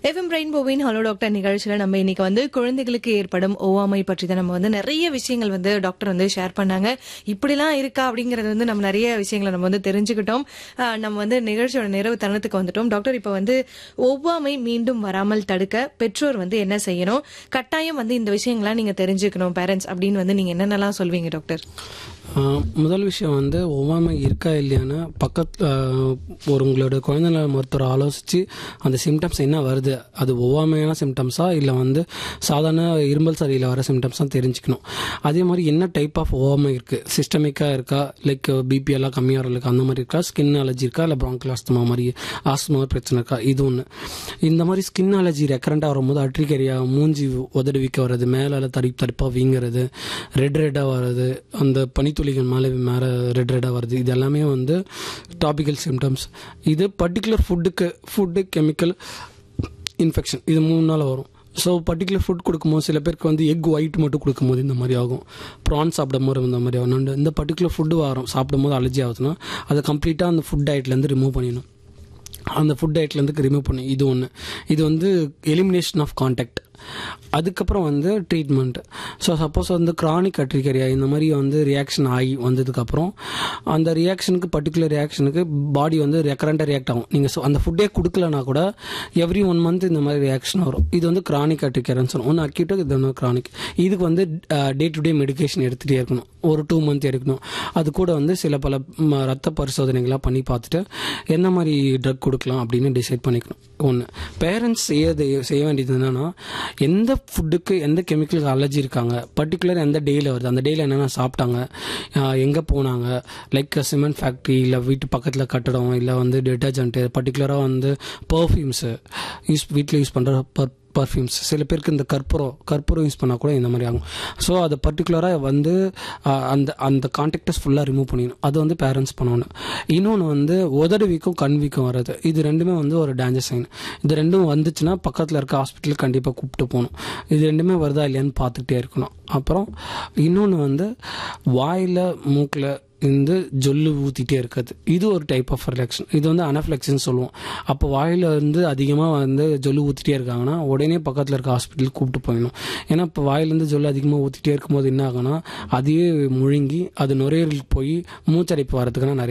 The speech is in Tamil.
எஃப்எம் ரெயின்போவின் ஹலோ டாக்டர் நிகழ்ச்சியில நம்ம இன்னைக்கு வந்து குழந்தைகளுக்கு ஏற்படும் ஒவ்வாமை பற்றி தான் நம்ம வந்து நிறைய விஷயங்கள் வந்து டாக்டர் வந்து ஷேர் பண்ணாங்க இப்படிலாம் இருக்கா அப்படிங்கறது வந்து நம்ம நிறைய விஷயங்களை நம்ம வந்து தெரிஞ்சுக்கிட்டோம் ஆஹ் நம்ம வந்து நிகழ்ச்சியோட நிறைவு தருணத்துக்கு வந்துட்டோம் டாக்டர் இப்ப வந்து ஒவ்வாமை மீண்டும் வராமல் தடுக்க பெற்றோர் வந்து என்ன செய்யணும் கட்டாயம் வந்து இந்த விஷயங்கள்லாம் நீங்க தெரிஞ்சுக்கணும் பேரண்ட்ஸ் அப்படின்னு வந்து நீங்க என்னென்னலாம் சொல்வீங்க டாக்டர் ஆஹ் முதல் விஷயம் வந்து ஒவ்வாமை இருக்கா இல்லையான்னு பக்கத்தில் ஒரு உங்களோட குழந்தை மருத்துவரை ஆலோசித்து அந்த சிம்டம்ஸ் என்ன வருது அது ஒவ்வாமையான சிம்டம்ஸா இல்லை வந்து சாதாரண இருமல் சரியில் வர சிம்டம்ஸ் தான் தெரிஞ்சுக்கணும் அதே மாதிரி என்ன டைப் ஆஃப் ஒவ்வாமை இருக்குது சிஸ்டமிக்காக இருக்கா லைக் பிபி எல்லாம் கம்மியாக இருக்கா அந்த மாதிரி இருக்கா ஸ்கின் அலர்ஜி இருக்கா இல்லை ப்ராங்கில் ஆஸ்துமா மாதிரி ஆஸ்துமா பிரச்சனை இருக்கா இது ஒன்று இந்த மாதிரி ஸ்கின் அலர்ஜி ரெக்கரண்டாக வரும்போது அட்ரிகரியா மூஞ்சி உதடு வீக்க வர்றது மேலே தடி தடிப்பாக வீங்கிறது ரெட் ரெட்டாக வர்றது அந்த பனித்துளிகள் மேலே மேலே ரெட் ரெட்டாக வருது இது எல்லாமே வந்து டாபிக்கல் சிம்டம்ஸ் இது பர்டிகுலர் ஃபுட்டுக்கு ஃபுட்டு கெமிக்கல் இன்ஃபெக்ஷன் இது மூணு நாள் வரும் ஸோ பர்டிகுலர் ஃபுட் கொடுக்கும்போது சில பேருக்கு வந்து எக் ஒயிட் மட்டும் கொடுக்கும்போது இந்த மாதிரி ஆகும் ப்ரான் சாப்பிடும் போது இந்த மாதிரி ஆகும் நண்டு இந்த பர்டிகுலர் ஃபுட்டு வரும் சாப்பிடும்போது அலர்ஜி ஆகுதுன்னா அதை கம்ப்ளீட்டாக அந்த ஃபுட் டயட்லேருந்து ரிமூவ் பண்ணிடணும் அந்த ஃபுட் டயட்லேருந்து ரிமூவ் பண்ணி இது ஒன்று இது வந்து எலிமினேஷன் ஆஃப் கான்டாக்ட் அதுக்கப்புறம் வந்து ட்ரீட்மெண்ட் ஸோ சப்போஸ் வந்து கிரானிக் அட்ரிகரியா இந்த மாதிரி வந்து ரியாக்ஷன் ஆகி வந்ததுக்கப்புறம் அந்த ரியாக்ஷனுக்கு பர்டிகுலர் ரியாக்ஷனுக்கு பாடி வந்து ரெக்கரண்டாக ரியாக்ட் ஆகும் நீங்கள் அந்த ஃபுட்டே கொடுக்கலனா கூட எவ்ரி ஒன் மந்த் இந்த மாதிரி ரியாக்ஷன் வரும் இது வந்து கிரானிக் அட்ரிகரன்ஸ் சொல்லுவோம் ஒன்று அக்யூட்டாக இது ஒன்று கிரானிக் இதுக்கு வந்து டே டு டே மெடிகேஷன் எடுத்துகிட்டே இருக்கணும் ஒரு டூ மந்த் எடுக்கணும் அது கூட வந்து சில பல ம, ரத்த பரிசோதனைகளாக பண்ணி பார்த்துட்டு என்ன மாதிரி ட்ரக் கொடுக்கலாம் அப்படின்னு டிசைட் பண்ணிக்கணும் ஒன்று பேரண்ட்ஸ் செய்யறது செய்ய வேண்டியது என்னன்னா எந்த ஃபுட்டுக்கு எந்த கெமிக்கலுக்கு அலர்ஜி இருக்காங்க பர்டிகுலர் எந்த டேயில் வருது அந்த டேயில் என்னென்ன சாப்பிட்டாங்க எங்கே போனாங்க லைக் சிமெண்ட் ஃபேக்ட்ரி இல்லை வீட்டு பக்கத்தில் கட்டடம் இல்லை வந்து டிட்டர்ஜென்ட்டு பர்டிகுலராக வந்து பர்ஃப்யூம்ஸு யூஸ் வீட்டில் யூஸ் பண்ணுற பர் பர்ஃப்யூம்ஸ் சில பேருக்கு இந்த கற்பூரம் கற்பூரம் யூஸ் பண்ணால் கூட இந்த மாதிரி ஆகும் ஸோ அதை பர்டிகுலராக வந்து ஆஹ், அந்த அந்த கான்டாக்டஸ் ஃபுல்லாக ரிமூவ் பண்ணிடணும் அது வந்து பேரண்ட்ஸ் பண்ணணும் இன்னொன்று வந்து உதடு வீக்கம் கண் வீக்கம் வர்றது இது ரெண்டுமே வந்து ஒரு டேஞ்சர் சைன் இது ரெண்டும் வந்துச்சுன்னா பக்கத்தில் இருக்க ஹாஸ்பிட்டலுக்கு கண்டிப்பாக கூப்பிட்டு போகணும் இது ரெண்டுமே வருதா இல்லையான்னு பார்த்துக்கிட்டே இருக்கணும் அப்புறம் இன்னொன்று வந்து வாயில் மூக்கில் இந்த ஜொல்லு ஊற்றிட்டே இருக்கிறது இது ஒரு டைப் ஆஃப் ரியாக்ஷன் இது வந்து அனஃப்ளெக்ஷன் சொல்லுவோம் அப்போ வாயில் வந்து அதிகமாக வந்து ஜொல்லு ஊற்றிட்டே இருக்காங்கன்னா உடனே பக்கத்தில் இருக்க ஹாஸ்பிட்டலுக்கு கூப்பிட்டு போயிடணும் ஏன்னா இப்போ வாயிலேருந்து ஜொல்லு அதிகமாக ஊற்றிட்டே இருக்கும்போது என்ன ஆகும்னா அதையே முழுங்கி அது நுரையீரலுக்கு போய் மூச்சடைப்பு வரதுக்கான நிறைய